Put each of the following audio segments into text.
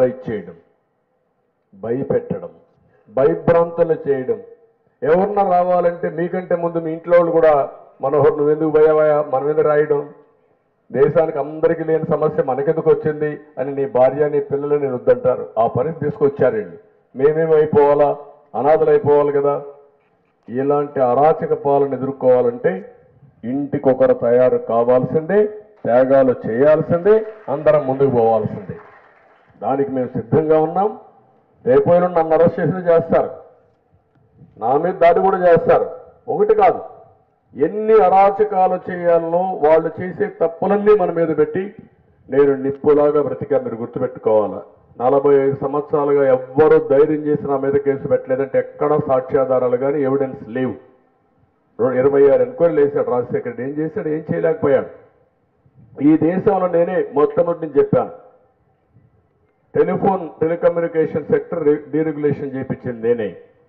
Terrorise చేయడం భయపెట్టడం భయభ్రాంతులు చేయడం ఎవరన్నా రావాలంటే మీకంటే ముందు మీ ఇంట్లో వాళ్ళు కూడా మనోహర్ నువ్వెందుకు భయవయా మనం ఎందుకు రాయడం దేశానికి అందరికీ లేని సమస్య మనకెందుకు వచ్చింది అని నీ భార్య నీ పిల్లలు నేను వద్దంటారు ఆ పరిస్థితి తీసుకొచ్చారండి మేమేమి అయిపోవాలా అనాథలు అయిపోవాలి కదా ఇలాంటి అరాచక పాలన ఎదుర్కోవాలంటే ఇంటికొకరు తయారు కావాల్సిందే త్యాగాలు చేయాల్సిందే అందరం ముందుకు పోవాల్సిందే దానికి మేము సిద్ధంగా ఉన్నాం రేపోయిన నన్ను అరెస్ట్ చేసి చేస్తారు నా మీద దాడి కూడా చేస్తారు ఒకటి కాదు ఎన్ని అరాచకాలు చేయాలనో వాళ్ళు చేసే తప్పులన్నీ మన మీద పెట్టి నేను నిప్పులాగా బ్రతికా మీరు గుర్తుపెట్టుకోవాలా నలభై ఐదు సంవత్సరాలుగా ఎవ్వరూ ధైర్యం చేసి నా మీద కేసు పెట్టలేదంటే ఎక్కడ సాక్ష్యాధారాలు కానీ ఎవిడెన్స్ లేవు రో- ఇరవై ఆరు ఎంక్వైరీలు వేశాడు రాజశేఖర్ రెడ్డి ఏం చేశాడు ఏం చేయలేకపోయాడు ఈ దేశంలో నేనే మొట్టమొదటి నుంచి చెప్పాను టెలిఫోన్ టెలికమ్యూనికేషన్ సెక్టర్ డీరెగ్యులేషన్ చేయించింది నేనే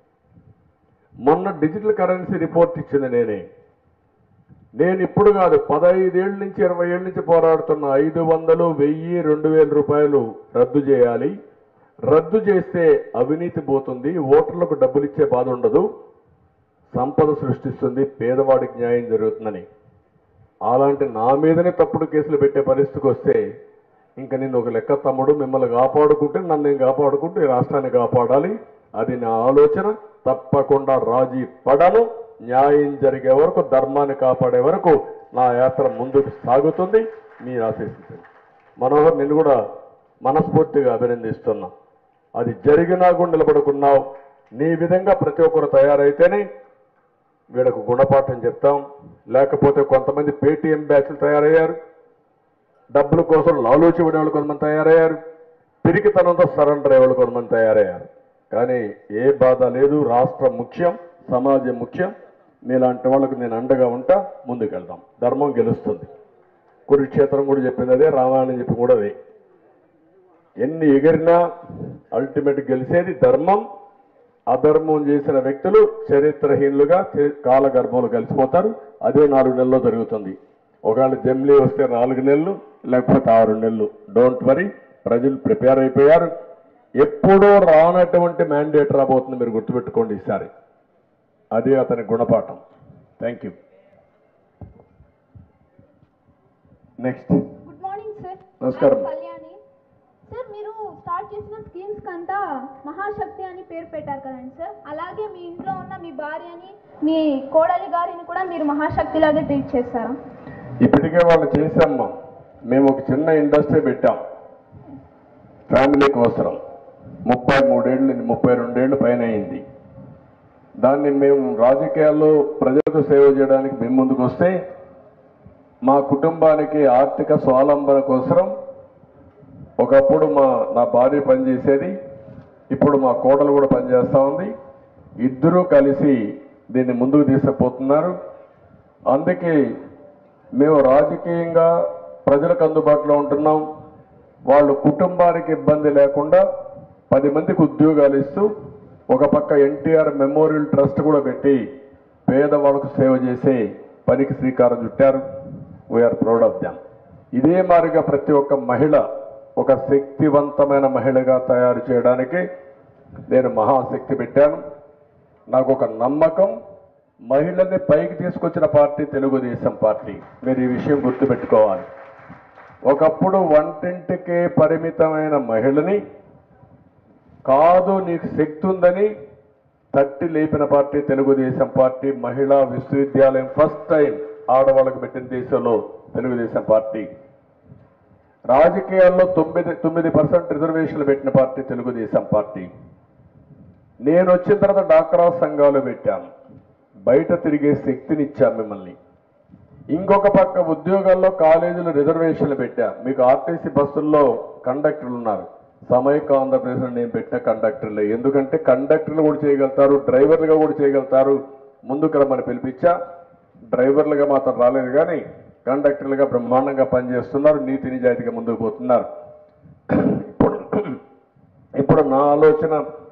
మొన్న డిజిటల్ కరెన్సీ రిపోర్ట్ ఇచ్చింది నేనే నేను ఇప్పుడు కాదు పదహైదేళ్ళ నుంచి ఇరవై ఏళ్ళ నుంచి పోరాడుతున్న ఐదు వందలు వెయ్యి రెండు వేల రూపాయలు రద్దు చేయాలి రద్దు చేస్తే అవినీతి పోతుంది ఓటర్లకు డబ్బులు ఇచ్చే బాధ ఉండదు సంపద సృష్టిస్తుంది పేదవాడికి న్యాయం జరుగుతుందని అలాంటి నా మీదనే తప్పుడు కేసులు పెట్టే పరిస్థితికి వస్తే ఇంకా నిన్ను ఒక లెక్క తమ్ముడు మిమ్మల్ని కాపాడుకుంటే నన్ను నేను కాపాడుకుంటూ ఈ రాష్ట్రాన్ని కాపాడాలి అది నా ఆలోచన తప్పకుండా రాజీ పడను న్యాయం జరిగే వరకు ధర్మాన్ని కాపాడే వరకు నా యాత్ర ముందుకు సాగుతుంది మీరు ఆశీర్వదించండి మనోహర్ నిన్ను కూడా మనస్ఫూర్తిగా అభినందిస్తున్నా అది జరిగినా కూడా నిలబడుకున్నావు నీ విధంగా ప్రతి ఒక్కరు తయారైతేనే వీళ్ళకు గుణపాఠం చెప్తాం లేకపోతే కొంతమంది పేటీఎం బ్యాచ్లు తయారయ్యారు డబ్బుల కోసం లాలూచి పడే వాళ్ళు కొంతమంది తయారయ్యారు పిరికితనంతో సరెండర్ అయ్యే వాళ్ళు కొంతమంది తయారయ్యారు కానీ ఏ బాధ లేదు రాష్ట్రం ముఖ్యం సమాజం ముఖ్యం మీలాంటి వాళ్ళకు నేను అండగా ఉంటా ముందుకెళ్దాం ధర్మం గెలుస్తుంది కురుక్షేత్రం కూడా చెప్పింది అదే రామాయణం చెప్పి కూడా అదే ఎన్ని ఎగిరినా అల్టిమేట్ గెలిచేది ధర్మం అధర్మం చేసిన వ్యక్తులు చరిత్రహీనులుగా చరి- కాలగర్భంలో కలిసిపోతారు అదే నాలుగు నెలల్లో జరుగుతుంది ఒకవేళ జమ్లీ వస్తే నాలుగు నెలలు లేకపోతే ఆరు నెలలు డోంట్ వరీ ప్రజలు ప్రిపేర్ అయిపోయారు ఎప్పుడూ రానటువంటి మ్యాండేట్ రాబోతుంది మీరు గుర్తుపెట్టుకోండి ఈసారి అదే అతని గుణపాఠం thank you next good morning sir నమస్కారం. I'm కళ్యాణి సార్ మీరు స్టార్ట్ చేసిన స్కీమ్స్ కంతా మహాశక్తి అని పేరు పెట్టారు కదండి సార్ అలాగే మీ ఇంట్లో ఉన్న మీ భార్యని మీ కోడలి గారిని కూడా మీరు మహాశక్తి లాగే ట్రీట్ చేస్తారా ఇప్పటికే వాళ్ళు చేసామ్మా మేము ఒక చిన్న ఇండస్ట్రీ పెట్టాం ఫ్యామిలీ కోసరం ముప్పై మూడేళ్ళు ముప్పై రెండేళ్ళు పైన అయింది దాన్ని మేము రాజకీయాల్లో ప్రజలకు సేవ చేయడానికి మేము ముందుకు వస్తే మా కుటుంబానికి ఆర్థిక స్వావలంబన కోసం ఒకప్పుడు మా నా భార్య పనిచేసేది ఇప్పుడు మా కోడలు కూడా పనిచేస్తూ ఉంది ఇద్దరూ కలిసి దీన్ని ముందుకు తీసుకుపోతున్నారు అందుకే మేము రాజకీయంగా ప్రజలకు అందుబాటులో ఉంటున్నాం వాళ్ళు కుటుంబానికి ఇబ్బంది లేకుండా పది మందికి ఉద్యోగాలు ఇస్తూ ఒక పక్క ఎన్టీఆర్ మెమోరియల్ ట్రస్ట్ కూడా పెట్టి పేదవాళ్ళకు సేవ చేసే పనికి శ్రీకారం చుట్టారు వీఆర్ ప్రౌడ్ ఆఫ్ దామ్ ఇదే మాదిరిగా ప్రతి ఒక్క మహిళ ఒక శక్తివంతమైన మహిళగా తయారు చేయడానికి నేను మహాశక్తి పెట్టాను నాకు ఒక నమ్మకం మహిళల్ని పైకి తీసుకొచ్చిన పార్టీ తెలుగుదేశం పార్టీ మీరు ఈ విషయం గుర్తుపెట్టుకోవాలి ఒకప్పుడు వంటింటికే పరిమితమైన మహిళని కాదు నీకు శక్తి ఉందని తట్టి లేపిన పార్టీ తెలుగుదేశం పార్టీ మహిళా విశ్వవిద్యాలయం ఫస్ట్ టైం ఆడవాళ్ళకు పెట్టిన దేశంలో తెలుగుదేశం పార్టీ రాజకీయాల్లో తొమ్మిది తొమ్మిది పర్సెంట్ రిజర్వేషన్లు పెట్టిన పార్టీ తెలుగుదేశం పార్టీ నేను వచ్చిన తర్వాత డాక్రా సంఘాలు పెట్టాను బయట తిరిగే శక్తినిచ్చాం మిమ్మల్ని ఇంకొక పక్క ఉద్యోగాల్లో కాలేజీలు రిజర్వేషన్లు పెట్టా మీకు ఆర్టీసీ బస్సుల్లో కండక్టర్లు ఉన్నారు సమైక ఆంధ్రప్రదేశ్లో నేను పెట్టిన కండక్టర్లే ఎందుకంటే కండక్టర్లు కూడా చేయగలుగుతారు డ్రైవర్లుగా కూడా చేయగలుగుతారు ముందుకు రమ్మని పిలిపించా డ్రైవర్లుగా మాత్రం రాలేదు కానీ కండక్టర్లుగా బ్రహ్మాండంగా పనిచేస్తున్నారు నీతి నిజాయితీగా ముందుకు పోతున్నారు ఇప్పుడు ఇప్పుడు నా ఆలోచన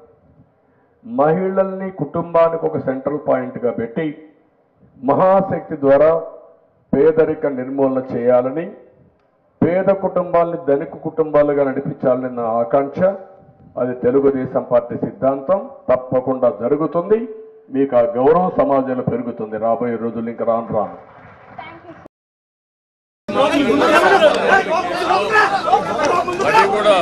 మహిళల్ని కుటుంబానికి ఒక సెంట్రల్ పాయింట్గా పెట్టి మహాశక్తి ద్వారా పేదరిక నిర్మూలన చేయాలని పేద కుటుంబాలని ధనిక కుటుంబాలుగా నడిపించాలని నా ఆకాంక్ష అది తెలుగుదేశం పార్టీ సిద్ధాంతం తప్పకుండా జరుగుతుంది మీకు ఆ గౌరవం సమాజంలో పెరుగుతుంది రాబోయే రోజులు ఇంకా రాను రాను అది కూడా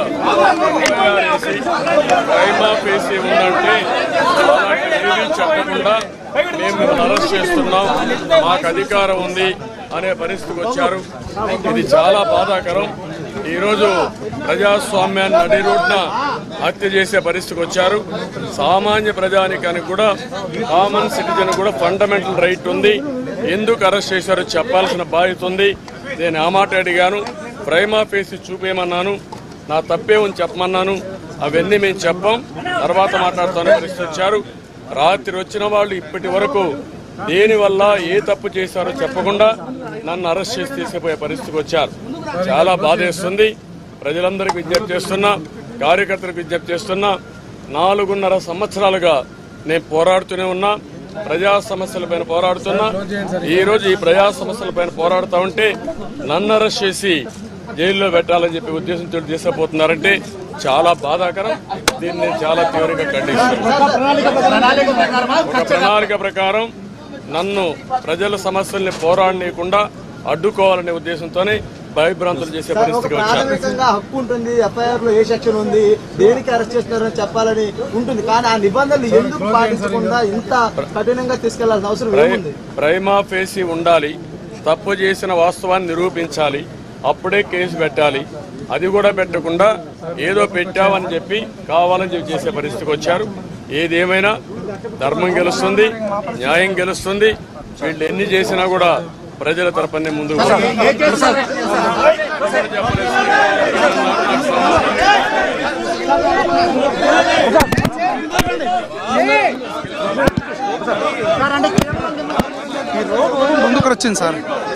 ప్రైమా ఫేసి ఉందంటే అలాంటి ఏమీ చెప్పకుండా మేము మిమ్మల్ని అరెస్ట్ చేస్తున్నాం మాకు అధికారం ఉంది అనే పరిస్థితికి వచ్చారు ఇది చాలా బాధాకరం ఈరోజు ప్రజాస్వామ్యాన్ని నడి రోడ్న హత్య చేసే పరిస్థితికి వచ్చారు సామాన్య ప్రజానికానికి కూడా కామన్ సిటిజన్ కూడా ఫండమెంటల్ రైట్ ఉంది ఎందుకు అరెస్ట్ చేశారో చెప్పాల్సిన బాధ్యత ఉంది నేను ఆ మాట అడిగాను ప్రైమా ఫేసి చూపేయమన్నాను నా తప్పే ఉంది చెప్పమన్నాను అవన్నీ మేము చెప్పాం తర్వాత మాట్లాడుతాను పరిస్థితి వచ్చారు రాత్రి వచ్చిన వాళ్ళు ఇప్పటి వరకు దేనివల్ల ఏ తప్పు చేశారో చెప్పకుండా నన్ను అరెస్ట్ చేసి తీసుకుపోయే పరిస్థితికి వచ్చారు చాలా బాధేస్తుంది ప్రజలందరికీ విజ్ఞప్తి చేస్తున్నా కార్యకర్తలకు విజ్ఞప్తి చేస్తున్నా నాలుగున్నర సంవత్సరాలుగా నేను పోరాడుతూనే ఉన్నా ప్రజా సమస్యలపైన పోరాడుతున్నా ఈ రోజు ఈ ప్రజా సమస్యలపైన పోరాడుతా ఉంటే నన్ను అరెస్ట్ చేసి జైల్లో పెట్టాలని చెప్పి ఉద్దేశంతో తీసుకుపోతున్నారంటే చాలా బాధాకరం దీన్ని నేను చాలా తీవ్రంగా ఖండిస్తున్నాను ఒక ప్రణాళిక ప్రకారం నన్ను ప్రజల సమస్యల్ని పోరాడనీయకుండా అడ్డుకోవాలనే ఉద్దేశంతోనే భయభ్రాంతులు చేసే ఒక పరిస్థితికి వచ్చారు ప్రాథమికంగా హక్కు ఉంటుంది ఎఫ్ఐఆర్ లో ఏ సెక్షన్ ఉంది దేనికి అరెస్ట్ చేస్తున్నారని చెప్పాలని ఉంటుంది కానీ ఆ నిబంధనలు ఎందుకు పాటించకుండా ఇంత కఠినంగా తీసుకెళ్లాల్సిన అవసరం ప్రై- ఏముంది ప్రైమా ఫేసి ఉండాలి తప్పు చేసిన వాస్తవాన్ని నిరూపించాలి అప్పుడే కేసు పెట్టాలి అది కూడా పెట్టకుండా ఏదో పెట్టామని చెప్పి కావాలని చెప్పి చేసే పరిస్థితికి వచ్చారు ఏదేమైనా ధర్మం గెలుస్తుంది న్యాయం గెలుస్తుంది వీళ్ళు ఎన్ని చేసినా కూడా ప్రజల తరపునే ముందుకు పోతారు. ముందుకు వచ్చింది సార్